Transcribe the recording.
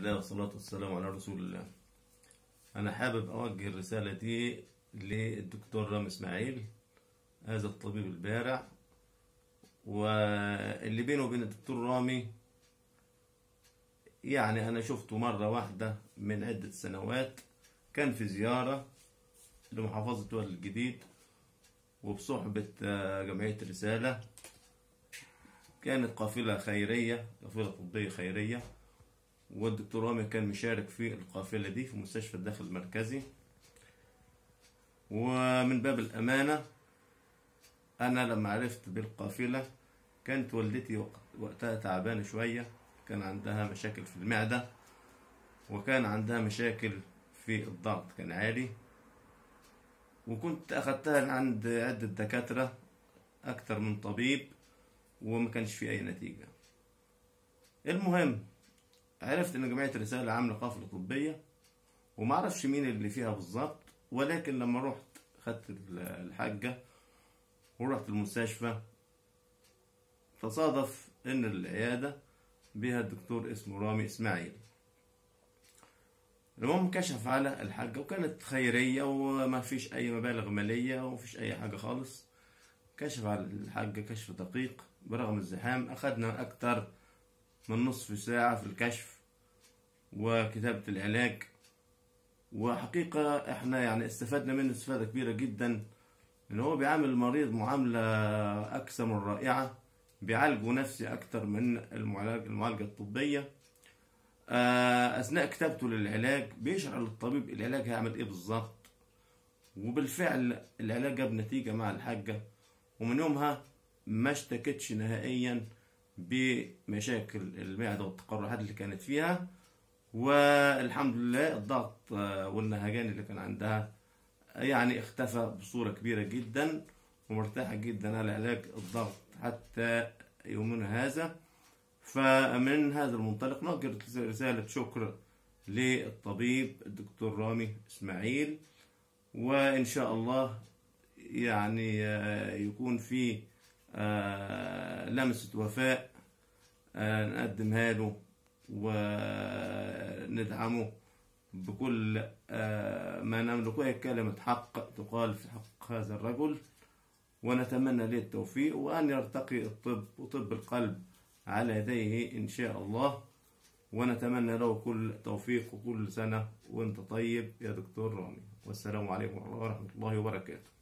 الله والصلاة والسلام على رسول الله أنا حابب أوجه الرسالة دي للدكتور رامي إسماعيل هذا الطبيب البارع واللي بينه وبين الدكتور رامي يعني أنا شفته مرة واحدة من عدة سنوات كان في زيارة لمحافظة وادي الجديد وبصحبة آه، جمعية رسالة كانت قافلة خيرية قافلة طبية خيرية والدكتور رامي كان مشارك في القافلة دي في مستشفى الداخل المركزي ومن باب الأمانة أنا لما عرفت بالقافلة كانت والدتي وق- وقتها تعبانة شوية كان عندها مشاكل في المعدة وكان عندها مشاكل في الضغط كان عالي وكنت أخدتها عند عدة دكاترة أكتر من طبيب وما كانش في أي نتيجة المهم عرفت ان جمعيه رساله عامله قافله طبيه وما اعرفش مين اللي فيها بالظبط ولكن لما رحت خدت ال- الحاجه ورحت المستشفى تصادف ان العياده بها الدكتور اسمه رامي اسماعيل المهم كشف على الحاجه وكانت خيريه وما فيش اي مبالغ ماليه وما فيش اي حاجه خالص كشف على الحاجه كشف دقيق برغم الزحام اخذنا اكتر من نصف ساعة في الكشف وكتابة العلاج وحقيقة احنا يعني استفدنا منه استفادة كبيرة جدا ان هو بيعامل المريض معاملة اكثر من رائعة بيعالجه نفسي اكتر من المعالجة المعالجة الطبية آه، اثناء كتابته للعلاج بيشرح للطبيب العلاج هيعمل ايه بالظبط وبالفعل العلاج جاب نتيجة مع الحاجة ومن يومها ما اشتكتش نهائيا بمشاكل المعدة والتقرحات اللي كانت فيها والحمد لله الضغط آه، والنهجان اللي كان عندها يعني اختفى بصورة كبيرة جدا ومرتاحة جدا على علاج الضغط حتى يومنا هذا فمن هذا المنطلق نوجه رسالة شكر للطبيب الدكتور رامي إسماعيل وإن شاء الله يعني آه، يكون في آه، لمسة وفاء آه، نقدمها له وندعمه بكل آه، ما نملك وهي كلمة حق تقال في حق هذا الرجل ونتمنى له التوفيق وأن يرتقي الطب وطب القلب على يديه إن شاء الله ونتمنى له كل توفيق وكل سنة وانت طيب يا دكتور رامي والسلام عليكم ورحمة الله وبركاته